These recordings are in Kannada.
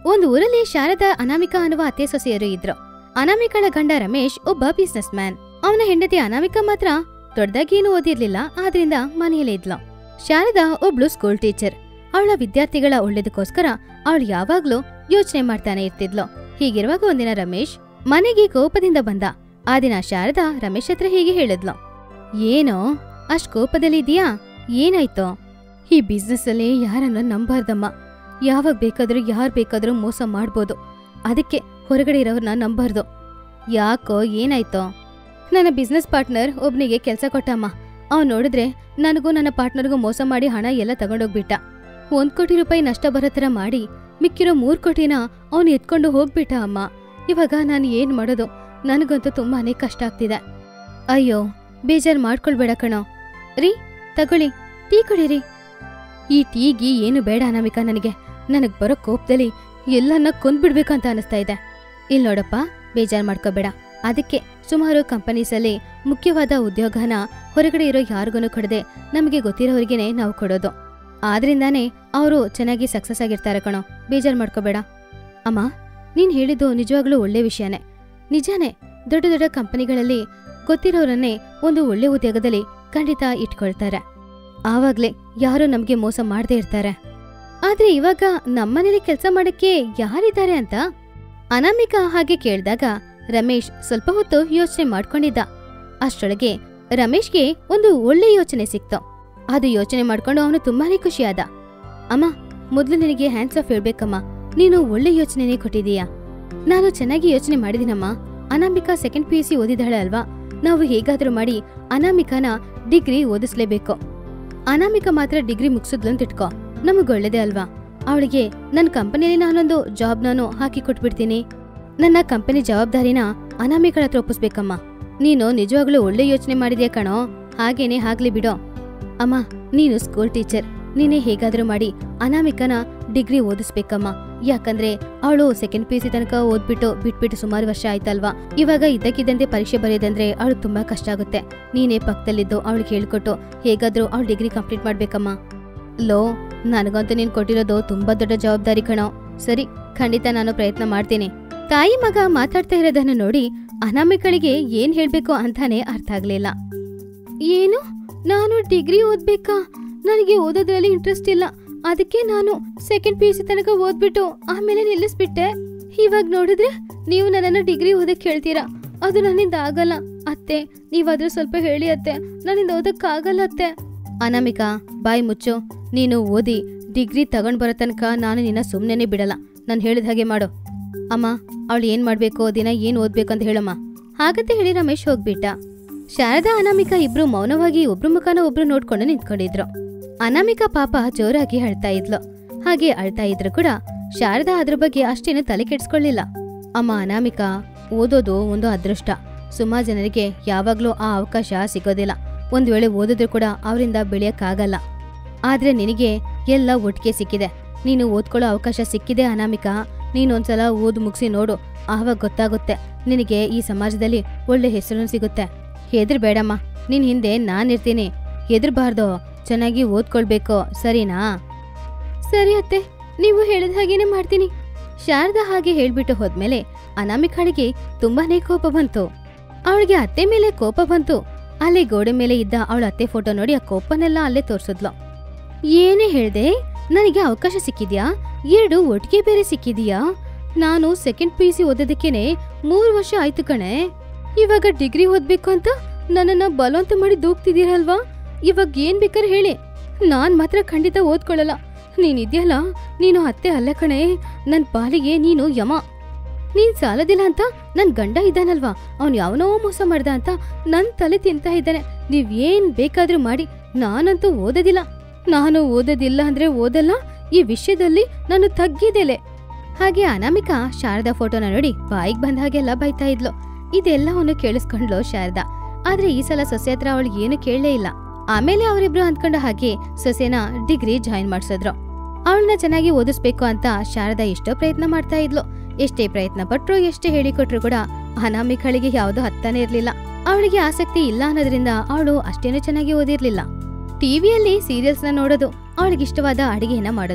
ಒಂದು ಊರಲ್ಲಿ ಶಾರದಾ ಅನಾಮಿಕಾ ಅನ್ನುವ ಅತ್ತೆ ಸೊಸೆಯರು ಇದ್ರು ಅನಾಮಿಕಳ ಗಂಡ ರಮೇಶ್ ಒಬ್ಬ ಬಿಸ್ನೆಸ್ ಮ್ಯಾನ್ ಅವನ ಹೆಂಡತಿ ಅನಾಮಿಕಾ ಮಾತ್ರ ದೊಡ್ಡದಾಗಿ ಏನು ಓದಿರ್ಲಿಲ್ಲ ಆದ್ರಿಂದ ಮನೆಯಲ್ಲೇ ಇದ್ಲು ಶಾರದಾ ಒಬ್ಳು ಸ್ಕೂಲ್ ಟೀಚರ್ ಅವಳ ವಿದ್ಯಾರ್ಥಿಗಳ ಒಳ್ಳೇದಕ್ಕೋಸ್ಕರ ಅವಳು ಯಾವಾಗ್ಲೂ ಯೋಚನೆ ಮಾಡ್ತಾನೆ ಇರ್ತಿದ್ಲು ಹೀಗಿರುವಾಗ ಒಂದಿನ ರಮೇಶ್ ಮನೆಗೆ ಕೋಪದಿಂದ ಬಂದ ಆ ದಿನ ಶಾರದಾ ರಮೇಶ್ ಹತ್ರ ಹೀಗೆ ಹೇಳಿದ್ಲು ಏನೋ ಅಷ್ಟ್ ಕೋಪದಲ್ಲಿ ಇದೀಯಾ ಏನಾಯ್ತೋ ಈ ಬಿಸ್ನೆಸ್ ಅಲ್ಲಿ ಯಾರನ್ನ ನಂಬಾರ್ದಮ್ಮ ಯಾವಾಗ ಬೇಕಾದ್ರೂ ಯಾರ್ ಬೇಕಾದ್ರೂ ಮೋಸ ಮಾಡ್ಬೋದು ಅದಕ್ಕೆ ಹೊರಗಡೆ ಇರೋರ್ನ ನಂಬಾರ್ದು ಯಾಕೋ ಏನಾಯ್ತೋ ನನ್ನ ಬಿಸ್ನೆಸ್ ಪಾರ್ಟ್ನರ್ ಒಬ್ನಿಗೆ ಕೆಲ್ಸ ಕೊಟ್ಟಮ್ಮ ಅವ್ನು ನೋಡಿದ್ರೆ ನನಗೂ ನನ್ನ ಪಾರ್ಟ್ನರ್ಗೂ ಮೋಸ ಮಾಡಿ ಹಣ ಎಲ್ಲ ತಗೊಂಡೋಗ್ಬಿಟ್ಟ ಒಂದ್ ಕೋಟಿ ರೂಪಾಯಿ ನಷ್ಟ ಬರೋ ಥರ ಮಾಡಿ ಮಿಕ್ಕಿರೋ ಮೂರ್ ಕೋಟಿನ ಅವನು ಎತ್ಕೊಂಡು ಹೋಗ್ಬಿಟ್ಟ ಅಮ್ಮ ಇವಾಗ ನಾನು ಏನ್ ಮಾಡೋದು ನನಗಂತೂ ತುಂಬಾನೇ ಕಷ್ಟ ಆಗ್ತಿದೆ ಅಯ್ಯೋ ಬೇಜಾರ್ ಮಾಡ್ಕೊಳ್ಬೇಡ ಕಣೋ ರೀ ತಗೊಳ್ಳಿ ಟೀ ಕುಡೀರಿ ಈ ಟೀಗಿ ಏನು ಬೇಡ ಅನಾಮಿಕಾ ನನಗೆ ನನಗ್ ಬರೋ ಕೋಪದಲ್ಲಿ ಎಲ್ಲನ್ನ ಕೊಂದ್ಬಿಡ್ಬೇಕಂತ ಅನಿಸ್ತಾ ಇದೆ ಇಲ್ ನೋಡಪ್ಪ ಬೇಜಾರ್ ಮಾಡ್ಕೋಬೇಡ ಅದಕ್ಕೆ ಸುಮಾರು ಕಂಪನೀಸಲ್ಲಿ ಮುಖ್ಯವಾದ ಉದ್ಯೋಗನ ಹೊರಗಡೆ ಇರೋ ಯಾರಿಗೂ ಕೊಡದೆ ನಮಗೆ ಗೊತ್ತಿರೋರಿಗೇನೆ ನಾವು ಕೊಡೋದು ಆದ್ರಿಂದಾನೇ ಅವರು ಚೆನ್ನಾಗಿ ಸಕ್ಸಸ್ ಆಗಿರ್ತಾರೆ ಕಣೋ ಬೇಜಾರ್ ಮಾಡ್ಕೋಬೇಡ ಅಮ್ಮ ನೀನ್ ಹೇಳಿದ್ದು ನಿಜವಾಗ್ಲೂ ಒಳ್ಳೆ ವಿಷಯನೇ ನಿಜಾನೇ ದೊಡ್ಡ ದೊಡ್ಡ ಕಂಪನಿಗಳಲ್ಲಿ ಗೊತ್ತಿರೋರನ್ನೇ ಒಂದು ಒಳ್ಳೆ ಉದ್ಯೋಗದಲ್ಲಿ ಖಂಡಿತ ಇಟ್ಕೊಳ್ತಾರೆ ಆವಾಗ್ಲೇ ಯಾರು ನಮ್ಗೆ ಮೋಸ ಮಾಡದೇ ಇರ್ತಾರೆ ಆದ್ರೆ ಇವಾಗ ನಮ್ಮನೇಲಿ ಕೆಲಸ ಮಾಡಕ್ಕೆ ಯಾರಿದ್ದಾರೆ ಅಂತ ಅನಾಮಿಕಾ ಹಾಗೆ ಕೇಳಿದಾಗ ರಮೇಶ್ ಸ್ವಲ್ಪ ಹೊತ್ತು ಯೋಚನೆ ಮಾಡ್ಕೊಂಡಿದ್ದ ಅಷ್ಟರೊಳಗೆ ರಮೇಶ್ಗೆ ಒಂದು ಒಳ್ಳೆ ಯೋಚನೆ ಸಿಕ್ತು ಅದು ಯೋಚನೆ ಮಾಡ್ಕೊಂಡು ಅವನು ತುಂಬಾನೇ ಖುಷಿಯಾದ ಅಮ್ಮ ಮೊದ್ಲು ನಿನಗೆ ಹ್ಯಾಂಡ್ಸ್ ಆಫ್ ಹೇಳ್ಬೇಕಮ್ಮ ನೀನು ಒಳ್ಳೆ ಯೋಚನೆನೇ ಕೊಟ್ಟಿದೀಯಾ ನಾನು ಚೆನ್ನಾಗಿ ಯೋಚನೆ ಮಾಡಿದಿನಮ್ಮ Anamika second P U C ಓದಿದಾಳೆ ಅಲ್ವಾ ನಾವು ಹೇಗಾದ್ರೂ ಮಾಡಿ ಅನಾಮಿಕಾನ ಡಿಗ್ರಿ ಓದಿಸ್ಲೇಬೇಕು ಅನಾಮಿಕಾ ಮಾತ್ರ ಡಿಗ್ರಿ ಮುಗಿಸಿದ್ಲು ಅಂತ ಇಟ್ಕೋ ನಮಗ್ ಒಳ್ಳೇದೇ ಅಲ್ವಾ ಅವಳಿಗೆ ನನ್ನ ಕಂಪನಿಯಲ್ಲಿ ನಾನೊಂದು ಜಾಬ್ ನಾನು ಹಾಕಿ ಕೊಟ್ಬಿಡ್ತೀನಿ ನನ್ನ ಕಂಪನಿ ಜವಾಬ್ದಾರಿನ ಅನಾಮಿಕಳ ಹತ್ರ ಒಪ್ಪಿಸ್ಬೇಕಮ್ಮ ನೀನು ನಿಜವಾಗ್ಲೂ ಒಳ್ಳೆ ಯೋಚನೆ ಮಾಡಿದ್ಯಾ ಕಣೋ ಹಾಗೇನೆ ಆಗ್ಲಿ ಬಿಡೋ ಅಮ್ಮ ನೀನು ಸ್ಕೂಲ್ ಟೀಚರ್ ನೀನೇ ಹೇಗಾದ್ರೂ ಮಾಡಿ ಅನಾಮಿಕನ ಡಿಗ್ರಿ ಓದಿಸ್ಬೇಕಮ್ಮ ಯಾಕಂದ್ರೆ ಅವಳು ಸೆಕೆಂಡ್ ಪಿ ಸಿ ತನಕ ಓದ್ಬಿಟ್ಟು ಬಿಟ್ಬಿಟ್ಟು ಸುಮಾರು ವರ್ಷ ಆಯ್ತಲ್ವಾ ಇವಾಗ ಇದ್ದಕ್ಕಿದ್ದಂತೆ ಪರೀಕ್ಷೆ ಬರೆಯೋದಂದ್ರೆ ಅವಳು ತುಂಬಾ ಕಷ್ಟ ಆಗುತ್ತೆ ನೀನೇ ಪಕ್ಕದಲ್ಲಿದ್ದು ಅವಳಿಗೆ ಹೇಳ್ಕೊಟ್ಟು ಹೇಗಾದ್ರೂ ಅವಳು ಡಿಗ್ರಿ ಕಂಪ್ಲೀಟ್ ಮಾಡ್ಬೇಕಮ್ಮ ಲೋ ನನಗಂತೂ ನೀನ್ ಕೊಟ್ಟಿರೋದು ತುಂಬಾ ದೊಡ್ಡ ಜವಾಬ್ದಾರಿ ಕಣೋ ಸರಿ ಖಂಡಿತ ನಾನು ಪ್ರಯತ್ನ ಮಾಡ್ತೀನಿ ತಾಯಿ ಮಗ ಮಾತಾಡ್ತಾ ಇರೋದನ್ನು ನೋಡಿ ಅನಾಮಿಕಳಿಗೆ ಏನ್ ಹೇಳ್ಬೇಕು ಅಂತಾನೆ ಅರ್ಥ ಆಗ್ಲಿಲ್ಲ ಏನು ನಾನು ಡಿಗ್ರಿ ಓದ್ಬೇಕಾ ನನಗೆ ಓದೋದ್ರಲ್ಲಿ ಇಂಟ್ರೆಸ್ಟ್ ಇಲ್ಲ ಅದಕ್ಕೆ ನಾನು ಸೆಕೆಂಡ್ ಪಿ ಯು ಸಿ ತನಕ ಓದ್ಬಿಟ್ಟು ಆಮೇಲೆ ನಿಲ್ಲಿಸ್ಬಿಟ್ಟೆ ಇವಾಗ ನೋಡಿದ್ರೆ ನೀವು ನನ್ನನ್ನು ಡಿಗ್ರಿ ಓದಕ್ಕೆ ಹೇಳ್ತೀರಾ ಅದು ನನ್ನಿಂದ ಆಗಲ್ಲ ಅತ್ತೆ ನೀವಾದ್ರೂ ಸ್ವಲ್ಪ ಹೇಳಿ ಅತ್ತೆ ನನ್ನಿಂದ ಓದಕ್ಕಾಗಲ್ಲ ಅತ್ತೆ ಅನಾಮಿಕಾ ಬಾಯ್ ಮುಚ್ಚು ನೀನು ಓದಿ ಡಿಗ್ರಿ ತಗೊಂಡ್ ಬರೋ ತನಕ ನಾನು ನಿನ್ನ ಸುಮ್ಮನೆ ಬಿಡಲ್ಲ ನಾನು ಹೇಳಿದ ಹಾಗೆ ಮಾಡು ಅಮ್ಮ ಅವಳು ಏನ್ ಮಾಡ್ಬೇಕು ದಿನ ಏನ್ ಓದ್ಬೇಕು ಅಂತ ಹೇಳಮ್ಮ ಹಾಗಂತ ಹೇಳಿ ರಮೇಶ್ ಹೋಗ್ಬಿಟ್ಟ ಶಾರದಾ ಅನಾಮಿಕಾ ಇಬ್ರು ಮೌನವಾಗಿ ಒಬ್ರು ಮುಖಾನ ಒಬ್ರು ನೋಡ್ಕೊಂಡು ನಿಂತ್ಕೊಂಡಿದ್ರು ಅನಾಮಿಕಾ ಪಾಪ ಜೋರಾಗಿ ಅಳ್ತಾ ಇದ್ಲು ಹಾಗೆ ಅಳ್ತಾ ಇದ್ರು ಕೂಡ ಶಾರದಾ ಅದ್ರ ಬಗ್ಗೆ ಅಷ್ಟೇನು ತಲೆ ಕೆಡ್ಸ್ಕೊಳ್ಳಿಲ್ಲ ಅಮ್ಮ ಅನಾಮಿಕಾ ಓದೋದು ಒಂದು ಅದೃಷ್ಟ ಸುಮಾರು ಜನರಿಗೆ ಯಾವಾಗ್ಲೂ ಆ ಅವಕಾಶ ಸಿಗೋದಿಲ್ಲ ಒಂದ್ ವೇಳೆ ಓದಿದ್ರು ಕೂಡ ಅವರಿಂದ ಬೆಳೆಯಕ್ಕಾಗಲ್ಲ ಆದ್ರೆ ನಿನಗೆ ಎಲ್ಲ ಒಟ್ಟಿಗೆ ಸಿಕ್ಕಿದೆ ನೀನು ಓದ್ಕೊಳ್ಳೋ ಅವಕಾಶ ಸಿಕ್ಕಿದೆ ಅನಾಮಿಕಾ ನೀನೊಂದ್ಸಲ ಓದ್ ಮುಗಿಸಿ ನೋಡು ಆವಾಗ ಗೊತ್ತಾಗುತ್ತೆ ನಿನಗೆ ಈ ಸಮಾಜದಲ್ಲಿ ಒಳ್ಳೆ ಹೆಸರು ಸಿಗುತ್ತೆ ಹೆದರ್ಬೇಡಮ್ಮ ನಿನ್ ಹಿಂದೆ ನಾನಿರ್ತೀನಿ ಹೆದರ್ಬಾರ್ದು ಚೆನ್ನಾಗಿ ಓದ್ಕೊಳ್ಬೇಕು ಸರಿನಾ ಸರಿ ಅತ್ತೆ ನೀವು ಹೇಳಿದ ಹಾಗೇನೆ ಮಾಡ್ತೀನಿ ಶಾರದಾ ಹಾಗೆ ಹೇಳ್ಬಿಟ್ಟು ಹೋದ್ಮೇಲೆ ಅನಾಮಿಕಾಳಿಗೆ ತುಂಬಾನೇ ಕೋಪ ಬಂತು ಅವಳಿಗೆ ಅತ್ತೆ ಮೇಲೆ ಕೋಪ ಬಂತು ಅಲ್ಲೇ ಗೋಡೆ ಮೇಲೆ ಇದ್ದ ಅವಳ ಅತ್ತೆ ಫೋಟೋ ನೋಡಿ ಆ ಕೋಪನೆಲ್ಲ ಅಲ್ಲೇ ತೋರ್ಸಿದ್ಲು ಏನೇ ಹೇಳ್ದೆ ನನಗೆ ಅವಕಾಶ ಸಿಕ್ಕಿದ್ಯಾ ಎರಡು ಒಟ್ಟಿಗೆ ಬೇರೆ ಸಿಕ್ಕಿದ್ಯಾ ನಾನು ಸೆಕೆಂಡ್ ಪಿ ಯು ಸಿ ಓದೋದಕ್ಕೇನೆ ಮೂರು ವರ್ಷ ಆಯ್ತು ಕಣೆ ಇವಾಗ ಡಿಗ್ರಿ ಓದ್ಬೇಕು ಅಂತ ನನ್ನನ್ನ ಬಲವಂತ ಮಾಡಿ ದೂಗ್ತಿದ್ದೀರಲ್ವಾ ಇವಾಗ ಏನ್ ಬೇಕಾದ್ರೆ ಹೇಳಿ ನಾನ್ ಮಾತ್ರ ಖಂಡಿತ ಓದ್ಕೊಳ್ಳಲ್ಲ ನೀನಿದ್ಯಲ್ಲ ನೀನು ಅತ್ತೆ ಅಲ್ಲ ಕಣೆ ನನ್ ಪಾಲಿಗೆ ನೀನು ಯಮ ನೀನ್ ಸಾಲದಿಲ್ಲ ಅಂತ ನನ್ ಗಂಡ ಇದ್ದಾನಲ್ವಾ ಅವ್ನ್ ಯಾವನೋ ಮೋಸ ಮಾಡ್ದ ಅಂತ ನನ್ ತಲೆ ತಿಂತಾ ಇದ್ದಾನೆ ನೀವ್ ಏನ್ ಬೇಕಾದ್ರೂ ಮಾಡಿ ನಾನಂತೂ ಓದೋದಿಲ್ಲ ನಾನು ಓದೋದಿಲ್ಲ ಅಂದ್ರೆ ಓದಲ್ಲ ಈ ವಿಷಯದಲ್ಲಿ ನಾನು ತಗ್ಗಿದೆಲೆ ಹಾಗೆ ಅನಾಮಿಕಾ ಶಾರದಾ ಫೋಟೋನ ನೋಡಿ ಬಾಯಿಗೆ ಬಂದ ಹಾಗೆಲ್ಲ ಬೈತಾ ಇದ್ಲು ಇದೆಲ್ಲವನ್ನು ಕೇಳಿಸ್ಕೊಂಡ್ಲು ಶಾರದಾ ಆದ್ರೆ ಈ ಸಲ ಸೊಸೆ ಹತ್ರ ಅವಳು ಏನು ಕೇಳಲೇ ಇಲ್ಲ ಆಮೇಲೆ ಅವರಿಬ್ರು ಅಂದ್ಕೊಂಡ ಹಾಗೆ ಸೊಸೆನ ಡಿಗ್ರಿ ಜಾಯಿನ್ ಮಾಡ್ಸಿದ್ರು ಅವಳನ್ನ ಚೆನ್ನಾಗಿ ಓದಿಸ್ಬೇಕು ಅಂತ ಶಾರದಾ ಎಷ್ಟೋ ಪ್ರಯತ್ನ ಮಾಡ್ತಾ ಇದ್ಲು ಎಷ್ಟೇ ಪ್ರಯತ್ನ ಪಟ್ರು ಎಷ್ಟೇ ಹೇಳಿಕೊಟ್ರು ಕೂಡ ಅನಾಮಿಕಳಿಗೆ ಯಾವ್ದು ಹತ್ತಾನೆ ಇರ್ಲಿಲ್ಲ ಅವಳಿಗೆ ಆಸಕ್ತಿ ಇಲ್ಲ ಅನ್ನೋದ್ರಿಂದ ಅವಳು ಅಷ್ಟೇನು ಚೆನ್ನಾಗಿ ಓದಿರ್ಲಿಲ್ಲ ಟಿವಿಯಲ್ಲಿ ಸೀರಿಯಲ್ಸ್ ನ ನೋಡೋದು ಅವಳಿಗಿಷ್ಟವಾದ ಅಡಿಗೆಯನ್ನ ಮಾಡೋದು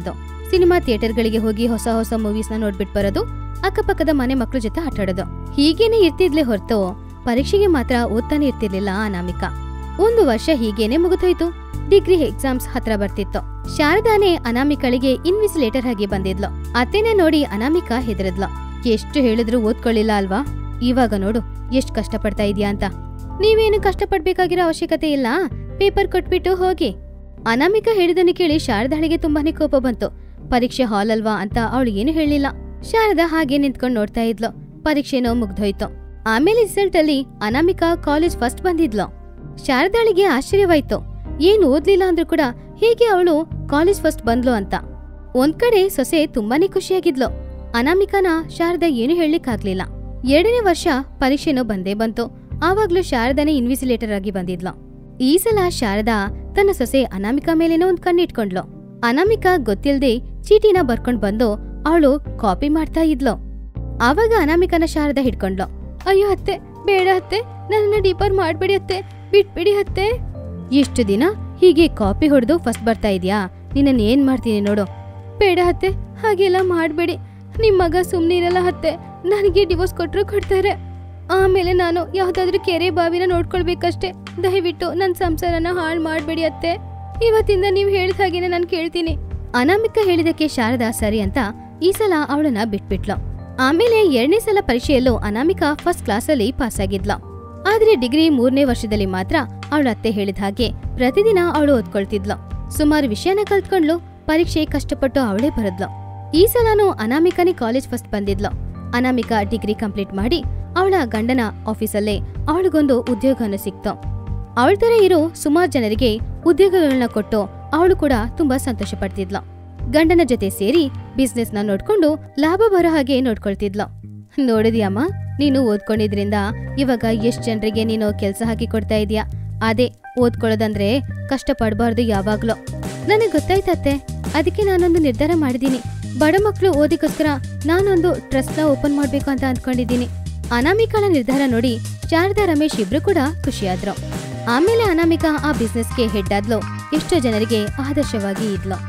ಸಿನಿಮಾ ಥಿಯೇಟರ್ಗಳಿಗೆ ಹೋಗಿ ಹೊಸ ಹೊಸ ಮೂವೀಸ್ನ ನೋಡ್ಬಿಟ್ ಬರೋದು ಅಕ್ಕಪಕ್ಕದ ಮನೆ ಮಕ್ಳ ಜೊತೆ ಆಟಾಡೋದು ಹೀಗೇನೆ ಇರ್ತಿದ್ಲೆ ಹೊರತು ಪರೀಕ್ಷೆಗೆ ಮಾತ್ರ ಓದ್ತಾನೆ ಇರ್ತಿರ್ಲಿಲ್ಲ ಅನಾಮಿಕಾ ಒಂದು ವರ್ಷ ಹೀಗೇನೆ ಮುಗಿದೋಯ್ತು ಡಿಗ್ರಿ ಎಕ್ಸಾಮ್ಸ್ ಹತ್ರ ಬರ್ತಿತ್ತು ಶಾರದಾನೇ ಅನಾಮಿಕಳಿಗೆ ಇನ್ವಿಸಿಲೇಟರ್ ಆಗಿ ಬಂದಿದ್ಲು ಅತ್ತೆನ ನೋಡಿ ಅನಾಮಿಕಾ ಹೆದರದ್ಲು ಎಷ್ಟು ಹೇಳಿದ್ರು ಓದ್ಕೊಳ್ಳಿಲ್ಲ ಅಲ್ವಾ ಇವಾಗ ನೋಡು ಎಷ್ಟ್ ಕಷ್ಟಪಡ್ತಾ ಇದೀಯಾ ಅಂತ ನೀವೇನು ಕಷ್ಟಪಡ್ಬೇಕಾಗಿರೋ ಅವಶ್ಯಕತೆ ಇಲ್ಲ ಪೇಪರ್ ಕೊಟ್ಬಿಟ್ಟು ಹೋಗಿ ಅನಾಮಿಕಾ ಹೇಳಿದನ್ನು ಕೇಳಿ ಶಾರದಾಳಿಗೆ ತುಂಬಾನೇ ಕೋಪ ಬಂತು ಪರೀಕ್ಷೆ ಹಾಲ್ ಅಲ್ವಾ ಅಂತ ಅವಳು ಏನು ಹೇಳಿಲ್ಲ ಶಾರದಾ ಹಾಗೆ ನಿಂತ್ಕೊಂಡು ನೋಡ್ತಾ ಇದ್ಲು ಪರೀಕ್ಷೆನೋ ಮುಗ್ದೋಯ್ತು ಆಮೇಲೆ ರಿಸಲ್ಟ್ ಅಲ್ಲಿ ಅನಾಮಿಕಾ ಕಾಲೇಜ್ ಫಸ್ಟ್ ಬಂದಿದ್ಲು ಶಾರದಾಳಿಗೆ ಆಶ್ಚರ್ಯವಾಯ್ತು ಏನ್ ಓದ್ಲಿಲ್ಲ ಅಂದ್ರೂ ಕೂಡ ಹೇಗೆ ಅವಳು ಕಾಲೇಜ್ ಫಸ್ಟ್ ಬಂದ್ಲು ಅಂತ ಒಂದ್ ಕಡೆ ಸೊಸೆ ತುಂಬಾನೇ ಖುಷಿಯಾಗಿದ್ಲು ಅನಾಮಿಕಾನ ಶಾರದಾ ಏನು ಹೇಳಲಿಕ್ಕಾಗ್ಲಿಲ್ಲ ಎರಡನೇ ವರ್ಷ ಪರೀಕ್ಷೆನೂ ಬಂದೇ ಬಂತು ಆವಾಗ್ಲೂ ಶಾರದಾನೇ ಇನ್ವಿಸಿಲೇಟರ್ ಆಗಿ ಬಂದಿದ್ಲು ಈ ಸಲ ಶಾರದಾ ತನ್ನ ಸೊಸೆ ಅನಾಮಿಕಾ ಮೇಲೇನೋ ಒಂದ್ ಕಣ್ಣಿಟ್ಕೊಂಡ್ಲು ಅನಾಮಿಕಾ ಗೊತ್ತಿಲ್ದೆ ಚೀಟಿನ ಬರ್ಕೊಂಡ್ ಬಂದು ಅವಳು ಕಾಪಿ ಮಾಡ್ತಾ ಇದ್ಲು ಆವಾಗ ಅನಾಮಿಕನ ಶಾರದಾ ಹಿಡ್ಕೊಂಡ್ಲು ಅಯ್ಯೋ ಅತ್ತೆ ಬೇಡ ಅತ್ತೆ ನನ್ನ ಡಿಪರ್ ಮಾಡ್ಬೇಡಿ ಅತ್ತೆ ಬಿಟ್ಬಿಡಿ ಅತ್ತೆ ಎಷ್ಟು ದಿನ ಹೀಗೆ ಕಾಪಿ ಹೊಡೆದು ಫಸ್ಟ್ ಬರ್ತಾ ಇದೀಯಾ ನಿನ್ನ ಏನ್ ಮಾಡ್ತೀನಿ ನೋಡು ಬೇಡ ಅತ್ತೆ ಹಾಗೆಲ್ಲ ಮಾಡ್ಬೇಡಿ ನಿಮ್ ಮಗ ಸುಮ್ನೆ ಇರಲ್ಲ ಅತ್ತೆ ನನಗೆ ಡಿವೋರ್ಸ್ ಕೊಟ್ರು ಕೊಡ್ತಾರೆ ಆಮೇಲೆ ನಾನು ಯಾವ್ದಾದ್ರೂ ಕೆರೆ ಬಾವಿನ ನೋಡ್ಕೊಳ್ಬೇಕಷ್ಟೇ ದಯವಿಟ್ಟು ನನ್ನ ಸಂಸಾರನ ಹಾಳು ಮಾಡ್ಬೇಡಿ ಅತ್ತೆ ಇವತ್ತಿಂದ ನೀವು ಹೇಳಿದ ಹಾಗೇನೆ ನಾನು ಕೇಳ್ತೀನಿ ಅನಾಮಿಕ ಹೇಳಿದಕ್ಕೆ ಶಾರದಾ ಸರಿ ಅಂತ ಈ ಸಲ ಅವಳನ್ನ ಬಿಟ್ಬಿಟ್ಲು ಆಮೇಲೆ ಎರಡನೇ ಸಲ ಪರೀಕ್ಷೆಯಲ್ಲೂ ಅನಾಮಿಕಾ ಫಸ್ಟ್ ಕ್ಲಾಸಲ್ಲಿ ಪಾಸ್ ಆಗಿದ್ಲು ಆದ್ರೆ ಡಿಗ್ರಿ ಮೂರನೇ ವರ್ಷದಲ್ಲಿ ಮಾತ್ರ ಅವಳ ಅತ್ತೆ ಹೇಳಿದ ಹಾಗೆ ಪ್ರತಿದಿನ ಅವಳು ಓದ್ಕೊಳ್ತಿದ್ಲು ಸುಮಾರು ವಿಷಯನ ಕಲ್ತ್ಕೊಂಡ್ಲು ಪರೀಕ್ಷೆ ಕಷ್ಟಪಟ್ಟು ಅವಳೇ ಬರದ್ಲು ಈ ಸಲನೂ ಅನಾಮಿಕಾನೇ ಕಾಲೇಜ್ ಫಸ್ಟ್ ಬಂದಿದ್ಲು ಅನಾಮಿಕಾ ಡಿಗ್ರಿ ಕಂಪ್ಲೀಟ್ ಮಾಡಿ ಅವಳ ಗಂಡನ ಆಫೀಸಲ್ಲೇ ಅವಳಿಗೊಂದು ಉದ್ಯೋಗನ ಸಿಕ್ತು ಅವಳ ತರ ಇರೋ ಸುಮಾರು ಜನರಿಗೆ ಉದ್ಯೋಗಗಳನ್ನ ಕೊಟ್ಟು ಅವಳು ಕೂಡ ತುಂಬಾ ಸಂತೋಷ ಪಡ್ತಿದ್ಲು ಗಂಡನ ಜೊತೆ ಸೇರಿ ಬಿಸ್ನೆಸ್ ನ ನೋಡ್ಕೊಂಡು ಲಾಭ ಬರೋ ಹಾಗೆ ನೋಡ್ಕೊಳ್ತಿದ್ಲು ನೋಡಿದ್ಯಮ್ಮ ನೀನು ಓದ್ಕೊಂಡಿದ್ರಿಂದ ಇವಾಗ ಎಷ್ಟ್ ಜನರಿಗೆ ನೀನು ಕೆಲ್ಸ ಹಾಕಿ ಕೊಡ್ತಾ ಇದೀಯಾ ಅದೇ ಓದ್ಕೊಳ್ಳೋದಂದ್ರೆ ಕಷ್ಟ ಪಡಬಾರ್ದು ಯಾವಾಗ್ಲೂ ನನಗೆ ಗೊತ್ತಾಯ್ತತ್ತೆ ಅದಕ್ಕೆ ನಾನೊಂದು ನಿರ್ಧಾರ ಮಾಡಿದೀನಿ ಬಡ ಮಕ್ಕಳು ಓದಿಗೋಸ್ಕರ ನಾನೊಂದು ಟ್ರಸ್ಟ್ ನ ಓಪನ್ ಮಾಡ್ಬೇಕು ಅಂತ ಅಂದ್ಕೊಂಡಿದ್ದೀನಿ ಅನಾಮಿಕಾಳ ನಿರ್ಧಾರ ನೋಡಿ ಶಾರದಾ ರಮೇಶ್ ಇಬ್ರು ಕೂಡ ಖುಷಿಯಾದ್ರು ಆಮೇಲೆ ಅನಾಮಿಕಾ ಆ ಬಿಸ್ನೆಸ್ಗೆ ಹೆಡ್ ಆದ್ಲು ಎಷ್ಟೋ ಜನರಿಗೆ ಆದರ್ಶವಾಗಿ ಇದ್ಲು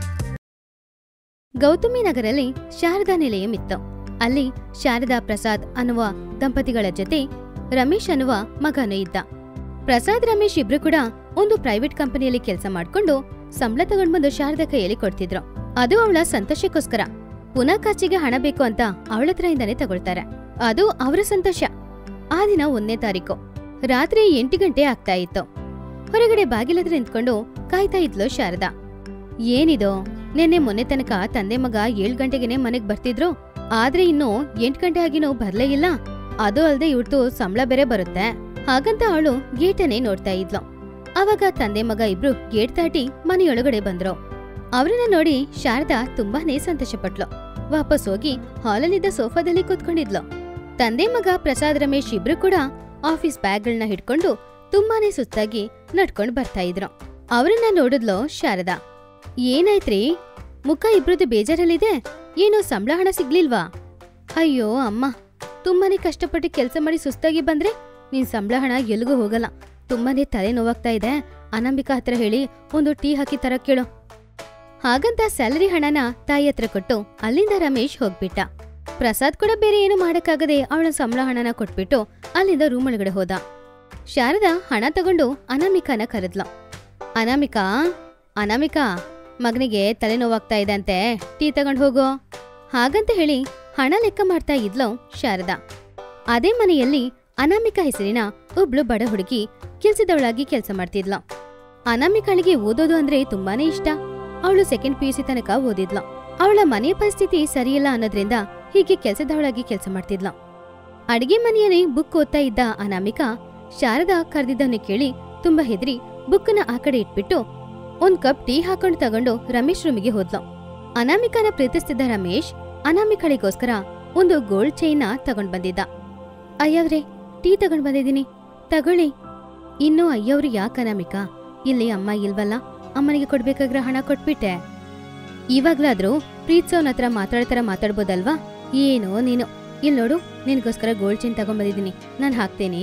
ಗೌತಮಿ ನಗರಲ್ಲಿ ಶಾರದಾ ನಿಲಯಂ ಇತ್ತು ಅಲ್ಲಿ ಶಾರದಾ ಪ್ರಸಾದ್ ಅನ್ನುವ ದಂಪತಿಗಳ ಜೊತೆ ರಮೇಶ್ ಅನ್ನುವ ಮಗನೂ ಇದ್ದ ಪ್ರಸಾದ್ ರಮೇಶ್ ಇಬ್ರು ಕೂಡ ಒಂದು ಪ್ರೈವೇಟ್ ಕಂಪನಿಯಲ್ಲಿ ಕೆಲಸ ಮಾಡ್ಕೊಂಡು ಸಂಬಳ ತಗೊಂಡ್ಬಂದು ಶಾರದಾ ಕೈಯಲ್ಲಿ ಕೊಡ್ತಿದ್ರು ಅದು ಅವಳ ಸಂತೋಷಕ್ಕೋಸ್ಕರ ಪುನಃ ಖರ್ಚಿಗೆ ಹಣ ಬೇಕು ಅಂತ ಅವಳ ಹತ್ರದಿಂದಾನೇ ತಗೊಳ್ತಾರೆ ಅದು ಅವರ ಸಂತೋಷ ಆ ದಿನ ಒಂದನೇ ತಾರೀಕು ರಾತ್ರಿ ಎಂಟು ಗಂಟೆ ಆಗ್ತಾ ಇತ್ತು ಹೊರಗಡೆ ಬಾಗಿಲತ್ರ ನಿಂತ್ಕೊಂಡು ಕಾಯ್ತಾ ಇದ್ಲು ಶಾರದಾ ಏನಿದು ನಿನ್ನೆ ಮೊನ್ನೆ ತನಕ ತಂದೆ ಮಗ ಏಳ್ ಗಂಟೆಗೆನೆ ಮನೆಗ್ ಬರ್ತಿದ್ರು ಆದ್ರೆ ಇನ್ನು ಎಂಟ್ ಗಂಟೆ ಆಗಿನೂ ಬರ್ಲೇ ಇಲ್ಲ ಅದು ಅಲ್ದೆ ಇವ್ರದ್ದು ಸಂಬಳ ಬೇರೆ ಬರುತ್ತೆ ಹಾಗಂತ ಅವಳು ಗೇಟನ್ನೇ ನೋಡ್ತಾ ಇದ್ಲು ಅವಾಗ ತಂದೆ ಮಗ ಇಬ್ರು ಗೇಟ್ ದಾಟಿ ಮನೆಯೊಳಗಡೆ ಬಂದ್ರು ಅವ್ರನ್ನ ನೋಡಿ ಶಾರದಾ ತುಂಬಾನೇ ಸಂತೋಷಪಟ್ಲು ವಾಪಸ್ ಹೋಗಿ ಹಾಲಲ್ಲಿದ್ದ ಸೋಫಾದಲ್ಲಿ ಕೂತ್ಕೊಂಡಿದ್ಲು ತಂದೆ ಮಗ ಪ್ರಸಾದ್ ರಮೇಶ್ ಇಬ್ರು ಕೂಡ ಆಫೀಸ್ ಬ್ಯಾಗ್ಗಳನ್ನ ಹಿಡ್ಕೊಂಡು ತುಂಬಾನೇ ಸುಸ್ತಾಗಿ ನಡ್ಕೊಂಡ್ ಬರ್ತಾ ಇದ್ರು ಅವ್ರನ್ನ ನೋಡಿದ್ಲು ಶಾರದಾ ಏನಾಯ್ತ್ರಿ ಮುಖ ಇಬ್ರದ್ದು ಬೇಜಾರಲ್ಲಿದೆ ಏನು ಸಂಬಳ ಹಣ ಸಿಗ್ಲಿಲ್ವಾ ಅಯ್ಯೋ ಅಮ್ಮ ತುಂಬಾನೇ ಕಷ್ಟಪಟ್ಟು ಕೆಲಸ ಮಾಡಿ ಸುಸ್ತಾಗಿ ಬಂದ್ರೆ ನಿನ್ ಸಂಬಳ ಹಣ ಎಲ್ಗೂ ಹೋಗಲ್ಲ ತುಂಬಾನೇ ತಲೆ ನೋವಾಗ್ತಾ ಇದೆ ಅನಂಬಿಕಾ ಹತ್ರ ಹೇಳಿ ಒಂದು ಟೀ ಹಾಕಿ ತರ ಕೇಳು ಹಾಗಂತ ಸ್ಯಾಲರಿ ಹಣನ ತಾಯಿ ಹತ್ರ ಕೊಟ್ಟು ಅಲ್ಲಿಂದ ರಮೇಶ್ ಹೋಗ್ಬಿಟ್ಟ ಪ್ರಸಾದ್ ಕೂಡ ಬೇರೆ ಏನು ಮಾಡಕ್ಕಾಗದೆ ಅವಳ ಸಂಬಳ ಹಣನ ಕೊಟ್ಬಿಟ್ಟು ಅಲ್ಲಿಂದ ರೂಮ್ ಒಳಗಡೆ ಹೋದ ಶಾರದಾ ಹಣ ತಗೊಂಡು ಅನಾಮಿಕಾನ ಕರೆದ್ಲು ಅನಾಮಿಕಾ ಅನಾಮಿಕಾ ಮಗನಿಗೆ ತಲೆನೋವಾಗ್ತಾ ಇದೆ ಅಂತೆ ಟೀ ತಗೊಂಡ್ ಹೋಗೋ ಹಾಗಂತ ಹೇಳಿ ಹಣ ಲೆಕ್ಕ ಮಾಡ್ತಾ ಇದ್ಲು ಶಾರದಾ ಅದೇ ಮನೆಯಲ್ಲಿ ಅನಾಮಿಕಾ ಹೆಸರಿನ ಒಬ್ಳು ಬಡ ಹುಡುಗಿ ಕೆಲ್ಸದವಳಾಗಿ ಕೆಲಸ ಮಾಡ್ತಿದ್ಲು ಅನಾಮಿಕಾಳಿಗೆ ಓದೋದು ಅಂದ್ರೆ ತುಂಬಾನೇ ಇಷ್ಟ ಅವಳು ಸೆಕೆಂಡ್ ಪಿಯುಸಿ ತನಕ ಓದಿದ್ಲು ಅವಳ ಮನೆಯ ಪರಿಸ್ಥಿತಿ ಸರಿಯಿಲ್ಲ ಅನ್ನೋದ್ರಿಂದ ಹೀಗೆ ಕೆಲ್ಸದವಳಾಗಿ ಕೆಲಸ ಮಾಡ್ತಿದ್ಲು ಅಡಿಗೆ ಮನೆಯಲ್ಲಿ ಬುಕ್ ಓದ್ತಾ ಇದ್ದ ಅನಾಮಿಕಾ ಶಾರದಾ ಕರೆದಿದ್ದನ್ನು ಕೇಳಿ ತುಂಬಾ ಹೆದರಿ ಬುಕ್ನ ಆ ಕಡೆ ಇಟ್ಬಿಟ್ಟು ಒಂದ್ ಕಪ್ ಟೀ ಹಾಕೊಂಡು ತಗೊಂಡು ರಮೇಶ್ ರೂಮಿಗೆ ಹೋದ್ಲು ಅನಾಮಿಕಾನ ಪ್ರೀತಿಸ್ತಿದ್ದ ರಮೇಶ್ ಅನಾಮಿಕಳಿಗೋಸ್ಕರ ಒಂದು ಗೋಲ್ಡ್ ಚೈನ್ನ ತಗೊಂಡ್ ಬಂದಿದ್ದ ಅಯ್ಯವ್ರೆ ಟೀ ತಗೊಂಡ್ ಬಂದಿದ್ದೀನಿ ತಗೊಳ್ಳಿ ಇನ್ನು ಅಯ್ಯವ್ರು ಯಾಕೆ ಅನಾಮಿಕಾ ಇಲ್ಲಿ ಅಮ್ಮ ಇಲ್ವಲ್ಲ ಅಮ್ಮನಿಗೆ ಕೊಡ್ಬೇಕಾಗ್ರ ಹಣ ಕೊಟ್ಬಿಟ್ಟೆ ಇವಾಗ್ಲಾದ್ರೂ ಪ್ರೀತ್ಸೋನ್ ಹತ್ರ ಮಾತಾಡ್ತಾರ ಮಾತಾಡ್ಬೋದಲ್ವಾ ಏನೋ ನೀನು ಇಲ್ ನೋಡು ನಿನ್ಗೋಸ್ಕರ ಗೋಲ್ಡ್ ಚೈನ್ ತಗೊಂಡ್ಬಂದಿದ್ದೀನಿ ನಾನು ಹಾಕ್ತೇನೆ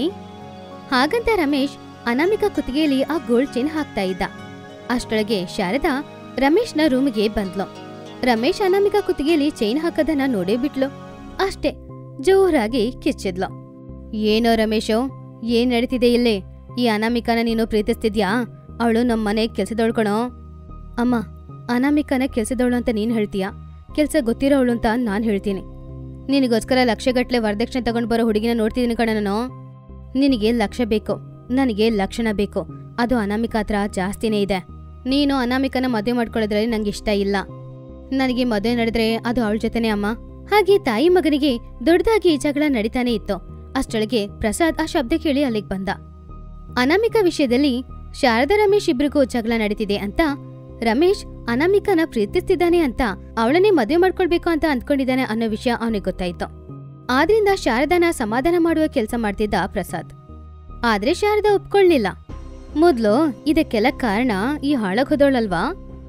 ಹಾಗಂತ ರಮೇಶ್ ಅನಾಮಿಕಾ ಕುತ್ತಿಗೆಯಲ್ಲಿ ಆ ಗೋಲ್ಡ್ ಚೈನ್ ಹಾಕ್ತಾ ಇದ್ದ ಅಷ್ಟೊಳಗೆ ಶಾರದಾ ರಮೇಶ್ನ ರೂಮಿಗೆ ಬಂದ್ಲು ರಮೇಶ್ ಅನಾಮಿಕಾ ಕುತ್ತಿಗೆಯಲ್ಲಿ ಚೈನ್ ಹಾಕೋದನ್ನ ನೋಡೇ ಬಿಟ್ಲು ಅಷ್ಟೇ ಜೋರಾಗಿ ಕಿಚ್ಚಿದ್ಲು ಏನೋ ರಮೇಶು ಏನ್ ನಡೀತಿದೆ ಇಲ್ಲಿ ಈ ಅನಾಮಿಕಾನ ನೀನು ಪ್ರೀತಿಸ್ತಿದ್ಯಾ ಅವಳು ನಮ್ಮ ಮನೆ ಕೆಲ್ಸದವಳು ಕಣೋ ಅಮ್ಮ ಅನಾಮಿಕಾನ ಕೆಲ್ಸದವಳು ಅಂತ ನೀನ್ ಹೇಳ್ತೀಯಾ ಕೆಲ್ಸ ಗೊತ್ತಿರೋವಳು ಅಂತ ನಾನ್ ಹೇಳ್ತೀನಿ ನಿನಗೋಸ್ಕರ ಲಕ್ಷಗಟ್ಲೆ ವರದಕ್ಷಿಣೆ ತಗೊಂಡ್ ಬರೋ ಹುಡುಗಿನ ನೋಡ್ತಿದ್ದೀನಿ ಕಣ ನಾನು ನಿನಗೆ ಲಕ್ಷ ಬೇಕು ನನಗೆ ಲಕ್ಷಣ ಬೇಕು ಅದು ಅನಾಮಿಕಾ ಹತ್ರ ಜಾಸ್ತಿನೇ ಇದೆ ನೀನು ಅನಾಮಿಕನ ಮದುವೆ ಮಾಡ್ಕೊಳ್ಳೋದ್ರಲ್ಲಿ ನಂಗೆ ಇಷ್ಟ ಇಲ್ಲ ನನಗೆ ಮದುವೆ ನಡೆದ್ರೆ ಅದು ಅವಳ ಜೊತೆನೇ ಅಮ್ಮ ಹಾಗೆ ತಾಯಿ ಮಗನಿಗೆ ದೊಡ್ಡದಾಗಿ ಜಗಳ ನಡೀತಾನೆ ಇತ್ತು ಅಷ್ಟೊಳಗೆ ಪ್ರಸಾದ್ ಆ ಶಬ್ದ ಕೇಳಿ ಅಲ್ಲಿಗೆ ಬಂದ ಅನಾಮಿಕಾ ವಿಷಯದಲ್ಲಿ ಶಾರದಾ ರಮೇಶ್ ಇಬ್ರಿಗೂ ಜಗಳ ನಡೀತಿದೆ ಅಂತ ರಮೇಶ್ ಅನಾಮಿಕನ ಪ್ರೀತಿಸ್ತಿದ್ದಾನೆ ಅಂತ ಅವಳನ್ನೇ ಮದುವೆ ಮಾಡ್ಕೊಳ್ಬೇಕು ಅಂತ ಅಂದ್ಕೊಂಡಿದ್ದಾನೆ ಅನ್ನೋ ವಿಷಯ ಅವನಿಗೆ ಗೊತ್ತಾಯ್ತು ಆದ್ರಿಂದ ಶಾರದಾನ ಸಮಾಧಾನ ಮಾಡುವ ಕೆಲಸ ಮಾಡ್ತಿದ್ದ ಪ್ರಸಾದ್ ಆದ್ರೆ ಶಾರದಾ ಒಪ್ಕೊಳ್ಳಿಲ್ಲ ಮೊದ್ಲು ಇದಕ್ಕೆಲ್ಲ ಕಾರಣ ಈ ಹಾಳಾಗೋದವಳಲ್ವಾ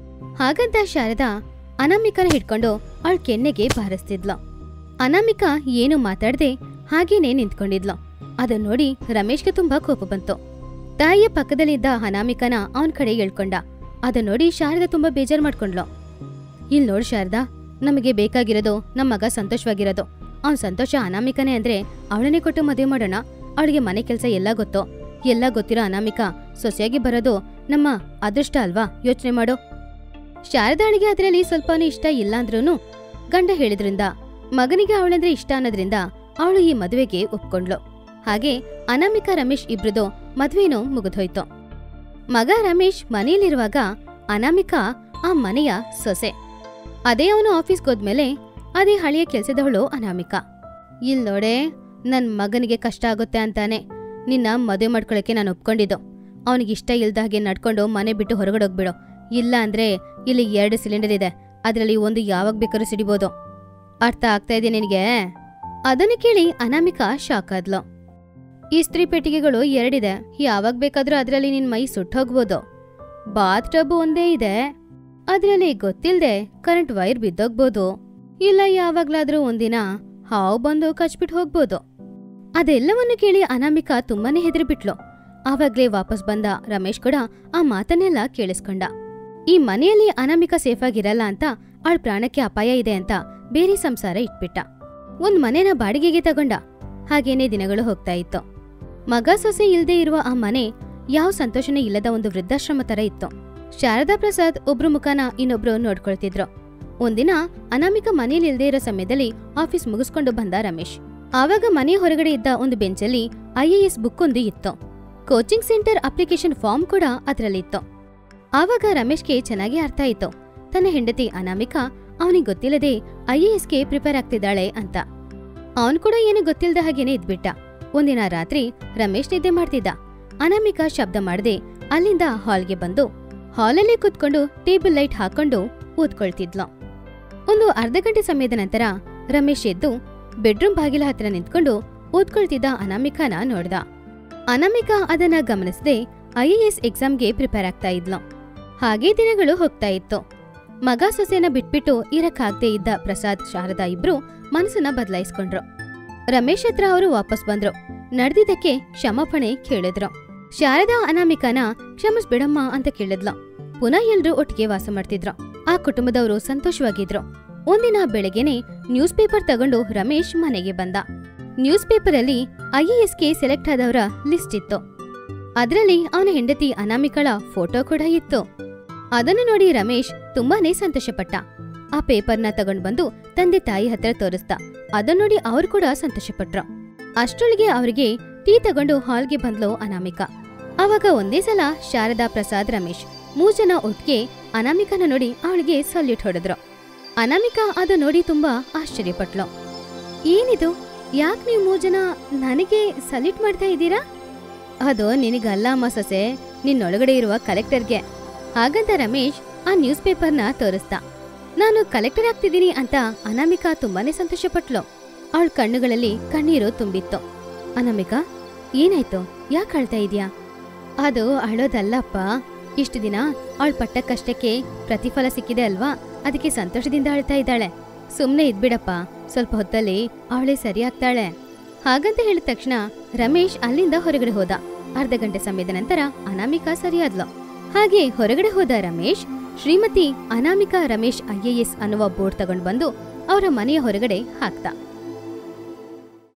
ಹಾಗಂತ ಶಾರದಾ ಅನಾಮಿಕನ ಹಿಡ್ಕೊಂಡು ಅವಳ ಕೆನ್ನೆಗೆ ಬಾರಿಸ್ತಿದ್ಲು ಅನಾಮಿಕಾ ಏನು ಮಾತಾಡದೆ ಹಾಗೇನೆ ನಿಂತ್ಕೊಂಡಿದ್ಲು ಅದನ್ನ ನೋಡಿ ರಮೇಶ್ಗೆ ತುಂಬಾ ಕೋಪ ಬಂತು ತಾಯಿಯ ಪಕ್ಕದಲ್ಲಿದ್ದ ಅನಾಮಿಕನ ಅವನ್ ಕಡೆ ಎಳ್ಕೊಂಡ ಅದನ್ನ ನೋಡಿ ಶಾರದಾ ತುಂಬಾ ಬೇಜಾರ್ ಮಾಡ್ಕೊಂಡ್ಲು ಇಲ್ ನೋಡ್ ಶಾರದಾ ನಮಗೆ ಬೇಕಾಗಿರೋದು ನಮ್ಮ ಮಗ ಸಂತೋಷವಾಗಿರೋದು ಅವ್ನ್ ಸಂತೋಷ ಅನಾಮಿಕನೇ ಅಂದ್ರೆ ಅವಳನ್ನೇ ಕೊಟ್ಟು ಮದುವೆ ಮಾಡೋಣ ಅವಳಿಗೆ ಮನೆ ಕೆಲಸ ಎಲ್ಲ ಗೊತ್ತು ಎಲ್ಲ ಗೊತ್ತಿರೋ ಅನಾಮಿಕಾ ಸೊಸೆಯಾಗಿ ಬರೋದು ನಮ್ಮ ಅದೃಷ್ಟ ಅಲ್ವಾ ಯೋಚನೆ ಮಾಡು ಶಾರದಾಳಿಗೆ ಅದರಲ್ಲಿ ಸ್ವಲ್ಪನೂ ಇಷ್ಟ ಇಲ್ಲ ಅಂದ್ರೂನು ಗಂಡ ಹೇಳಿದ್ರಿಂದ ಮಗನಿಗೆ ಅವಳಂದ್ರೆ ಇಷ್ಟ ಅನ್ನೋದ್ರಿಂದ ಅವಳು ಈ ಮದುವೆಗೆ ಒಪ್ಕೊಂಡ್ಲು ಹಾಗೆ ಅನಾಮಿಕಾ ರಮೇಶ್ ಇಬ್ರದು ಮದ್ವೆನೂ ಮುಗಿದೋಯ್ತು ಮಗ ರಮೇಶ್ ಮನೆಯಲ್ಲಿರುವಾಗ ಅನಾಮಿಕಾ ಆ ಮನೆಯ ಸೊಸೆ ಅದೇ ಅವನು ಆಫೀಸ್ಗೆ ಹೋದ್ಮೇಲೆ ಅದೇ ಹಳೆಯ ಕೆಲ್ಸದವಳು ಅನಾಮಿಕಾ ಇಲ್ ನೋಡೆ ನನ್ ಮಗನಿಗೆ ಕಷ್ಟ ಆಗುತ್ತೆ ಅಂತಾನೆ ನಿನ್ನ ಮದುವೆ ಮಾಡ್ಕೊಳಕ್ಕೆ ನಾನು ಒಪ್ಕೊಂಡಿದ್ದು ಅವನಿಗೆ ಇಷ್ಟ ಇಲ್ದ ಹಾಗೆ ನಡ್ಕೊಂಡು ಮನೆ ಬಿಟ್ಟು ಹೊರಗಡೆ ಹೋಗ್ಬಿಡು ಇಲ್ಲ ಅಂದ್ರೆ ಇಲ್ಲಿ ಎರಡು ಸಿಲಿಂಡರ್ ಇದೆ ಅದರಲ್ಲಿ ಒಂದು ಯಾವಾಗ ಬೇಕಾದ್ರೂ ಸಿಡಿಬೋದು ಅರ್ಥ ಆಗ್ತಾ ಇದೆ ನಿನಗೆ ಅದನ್ನು ಕೇಳಿ ಅನಾಮಿಕಾ ಶಾಕ್ ಆದ್ಲು ಇಸ್ತ್ರಿ ಪೆಟ್ಟಿಗೆಗಳು ಎರಡಿದೆ ಯಾವಾಗ ಬೇಕಾದ್ರೂ ಅದರಲ್ಲಿ ನಿನ್ ಮೈ ಸುಟ್ಟೋಗ್ಬೋದು ಬಾತ್ ಟಬ್ ಒಂದೇ ಇದೆ ಅದ್ರಲ್ಲಿ ಗೊತ್ತಿಲ್ದೆ ಕರೆಂಟ್ ವೈರ್ ಬಿದ್ದೋಗ್ಬೋದು ಇಲ್ಲ ಯಾವಾಗ್ಲಾದ್ರೂ ಒಂದಿನ ಹಾವು ಬಂದು ಕಚ್ಬಿಟ್ಟು ಹೋಗ್ಬೋದು ಅದೆಲ್ಲವನ್ನು ಕೇಳಿ ಅನಾಮಿಕಾ ತುಂಬಾನೇ ಹೆದರಿಬಿಟ್ಲು ಆವಾಗ್ಲೇ ವಾಪಸ್ ಬಂದ ರಮೇಶ್ ಕೂಡ ಆ ಮಾತನ್ನೆಲ್ಲ ಕೇಳಿಸ್ಕೊಂಡ ಈ ಮನೆಯಲ್ಲಿ ಅನಾಮಿಕಾ ಸೇಫ್ ಆಗಿರಲ್ಲ ಅಂತ ಅವಳ ಪ್ರಾಣಕ್ಕೆ ಅಪಾಯ ಇದೆ ಅಂತ ಬೇರೆ ಸಂಸಾರ ಇಟ್ಬಿಟ್ಟ ಒಂದ್ ಮನೆನ ಬಾಡಿಗೆಗೆ ತಗೊಂಡ ಹಾಗೇನೆ ದಿನಗಳು ಹೋಗ್ತಾ ಇತ್ತು ಮಗ ಸೊಸೆ ಇಲ್ದೇ ಇರುವ ಆ ಮನೆ ಯಾವ ಸಂತೋಷನೇ ಇಲ್ಲದ ಒಂದು ವೃದ್ಧಾಶ್ರಮ ತರ ಇತ್ತು ಶಾರದಾ ಪ್ರಸಾದ್ ಒಬ್ರು ಮುಖನ ಇನ್ನೊಬ್ರು ನೋಡ್ಕೊಳ್ತಿದ್ರು ಒಂದಿನ ಅನಾಮಿಕ ಮನೇಲಿ ಇಲ್ದೇ ಇರೋ ಸಮಯದಲ್ಲಿ ಆಫೀಸ್ ಮುಗಿಸ್ಕೊಂಡು ಬಂದ ರಮೇಶ್ ಆವಾಗ ಮನೆ ಹೊರಗಡೆ ಇದ್ದ ಒಂದು ಬೆಂಚಲ್ಲಿ ಐಎಎಸ್ ಬುಕ್ ಒಂದು ಇತ್ತು ಕೋಚಿಂಗ್ ಸೆಂಟರ್ ಅಪ್ಲಿಕೇಶನ್ ಫಾರ್ಮ್ ಕೂಡ ಅದ್ರಲ್ಲಿತ್ತು ಆವಾಗ ರಮೇಶ್ಗೆ ಚೆನ್ನಾಗಿ ಅರ್ಥ ಆಯ್ತು ತನ್ನ ಹೆಂಡತಿ ಅನಾಮಿಕಾ ಅವನಿಗೆ ಗೊತ್ತಿಲ್ಲದೆ ಐಎಎಸ್ಗೆ ಪ್ರಿಪೇರ್ ಆಗ್ತಿದ್ದಾಳೆ ಅಂತ ಅವನ್ ಕೂಡ ಏನು ಗೊತ್ತಿಲ್ಲದ ಹಾಗೇನೆ ಇದ್ಬಿಟ್ಟ ಒಂದಿನ ರಾತ್ರಿ ರಮೇಶ್ ನಿದ್ದೆ ಮಾಡ್ತಿದ್ದ ಅನಾಮಿಕಾ ಶಬ್ದ ಮಾಡದೆ ಅಲ್ಲಿಂದ ಹಾಲ್ಗೆ ಬಂದು ಹಾಲಲ್ಲೇ ಕುತ್ಕೊಂಡು ಟೇಬಲ್ ಲೈಟ್ ಹಾಕೊಂಡು ಓದ್ಕೊಳ್ತಿದ್ಲು ಒಂದು ಅರ್ಧ ಗಂಟೆ ಸಮಯದ ನಂತರ ರಮೇಶ್ ಎದ್ದು ಬೆಡ್ರೂಮ್ ಬಾಗಿಲ ಹತ್ರ ನಿಂತ್ಕೊಂಡು ಓದ್ಕೊಳ್ತಿದ್ದ ಅನಾಮಿಕಾನ ನೋಡ್ದ ಅನಾಮಿಕಾ ಅದನ್ನ ಗಮನಿಸದೆ ಐಎಎಸ್ ಎಕ್ಸಾಮ್ಗೆ ಪ್ರಿಪೇರ್ ಆಗ್ತಾ ಇದ್ಲು ಹಾಗೆ ದಿನಗಳು ಹೋಗ್ತಾ ಇತ್ತು ಮಗ ಸೊಸೆನ ಬಿಟ್ಬಿಟ್ಟು ಇರಕ್ಕಾಗ್ದೇ ಇದ್ದ ಪ್ರಸಾದ್ ಶಾರದಾ ಇಬ್ರು ಮನಸ್ಸನ್ನ ಬದಲಾಯಿಸ್ಕೊಂಡ್ರು ರಮೇಶ್ ಹತ್ರ ಅವರು ವಾಪಸ್ ಬಂದ್ರು ನಡೆದಿದ್ದಕ್ಕೆ ಕ್ಷಮಾಪಣೆ ಕೇಳಿದ್ರು ಶಾರದಾ ಅನಾಮಿಕಾನ ಕ್ಷಮಿಸ್ಬಿಡಮ್ಮ ಅಂತ ಕೇಳಿದ್ಲು ಪುನಃ ಎಲ್ರೂ ಒಟ್ಟಿಗೆ ವಾಸ ಮಾಡ್ತಿದ್ರು ಆ ಕುಟುಂಬದವರು ಸಂತೋಷವಾಗಿದ್ರು ಒಂದಿನ ಬೆಳಗ್ಗೆನೆ ನ್ಯೂಸ್ ಪೇಪರ್ ತಗೊಂಡು ರಮೇಶ್ ಮನೆಗೆ ಬಂದ ನ್ಯೂಸ್ ಪೇಪರಲ್ಲಿ ಐಎಎಸ್ಗೆ ಸೆಲೆಕ್ಟ್ ಆದವರ ಲಿಸ್ಟ್ ಇತ್ತು ಅದರಲ್ಲಿ ಅವನ ಹೆಂಡತಿ ಅನಾಮಿಕಳ ಫೋಟೋ ಕೂಡ ಇತ್ತು ಅದನ್ನು ನೋಡಿ ರಮೇಶ್ ತುಂಬಾನೇ ಸಂತೋಷಪಟ್ಟ ಆ ಪೇಪರ್ನ ತಗೊಂಡ್ ಬಂದು ತಂದೆ ತಾಯಿ ಹತ್ರ ತೋರಿಸ್ದ ಅದನ್ನ ನೋಡಿ ಅವ್ರು ಕೂಡ ಸಂತೋಷಪಟ್ರು ಅಷ್ಟರೊಳಗೆ ಅವರಿಗೆ ಟೀ ತಗೊಂಡು ಹಾಲ್ಗೆ ಬಂದ್ಲು ಅನಾಮಿಕಾ ಆವಾಗ ಒಂದೇ ಸಲ ಶಾರದಾ ಪ್ರಸಾದ್ ರಮೇಶ್ ಮೂರ್ ಜನ ಒಟ್ಟಿಗೆ ಅನಾಮಿಕನ ನೋಡಿ ಅವಳಿಗೆ ಸಲ್ಯೂಟ್ ಹೊಡೆದ್ರು ಅನಾಮಿಕಾ ಅದು ನೋಡಿ ತುಂಬಾ ಆಶ್ಚರ್ಯಪಟ್ಲು ಏನಿದು ಯಾಕೆ ನೀವು ಮೂರ್ ಜನ ನನಗೆ ಸಲ್ಯೂಟ್ ಮಾಡ್ತಾ ಇದ್ದೀರಾ ಅದು ನಿನಗಲ್ಲ ಅಮ್ಮ ಸೊಸೆ ನಿನ್ನೊಳಗಡೆ ಇರುವ ಕಲೆಕ್ಟರ್ಗೆ ಹಾಗಂತ ರಮೇಶ್ ಆ ನ್ಯೂಸ್ ಪೇಪರ್ನ ತೋರಿಸ್ದ ನಾನು ಕಲೆಕ್ಟರ್ ಆಗ್ತಿದ್ದೀನಿ ಅಂತ ಅನಾಮಿಕಾ ತುಂಬಾನೇ ಸಂತೋಷಪಟ್ಲು ಅವಳ ಕಣ್ಣುಗಳಲ್ಲಿ ಕಣ್ಣೀರು ತುಂಬಿತ್ತು ಅನಾಮಿಕಾ ಏನಾಯ್ತು ಯಾಕೆ ಅಳ್ತಾ ಇದೀಯಾ ಅದು ಅಳೋದಲ್ಲಪ್ಪ ಇಷ್ಟು ದಿನ ಅವಳ ಪಟ್ಟ ಕಷ್ಟಕ್ಕೆ ಪ್ರತಿಫಲ ಸಿಕ್ಕಿದೆ ಅಲ್ವಾ ಅದಕ್ಕೆ ಸಂತೋಷದಿಂದ ಅಳ್ತಾ ಇದ್ದಾಳೆ ಸುಮ್ನೆ ಇದ್ಬಿಡಪ್ಪ ಸ್ವಲ್ಪ ಹೊತ್ತಲ್ಲಿ ಅವಳೇ ಸರಿ ಆಗ್ತಾಳೆ ಹಾಗಂತ ಹೇಳಿದ ತಕ್ಷಣ ರಮೇಶ್ ಅಲ್ಲಿಂದ ಹೊರಗಡೆ ಹೋದ ಅರ್ಧ ಗಂಟೆ ಸಮಯದ ನಂತರ ಅನಾಮಿಕಾ ಸರಿಯಾದ್ಲು ಹಾಗೆ ಹೊರಗಡೆ ಹೋದ ರಮೇಶ್ ಶ್ರೀಮತಿ ಅನಾಮಿಕಾ ರಮೇಶ್ ಐಎಎಸ್ ಅನ್ನುವ ಬೋರ್ಡ್ ತಗೊಂಡ್ ಬಂದು ಅವರ ಮನೆಯ ಹೊರಗಡೆ ಹಾಕ್ದ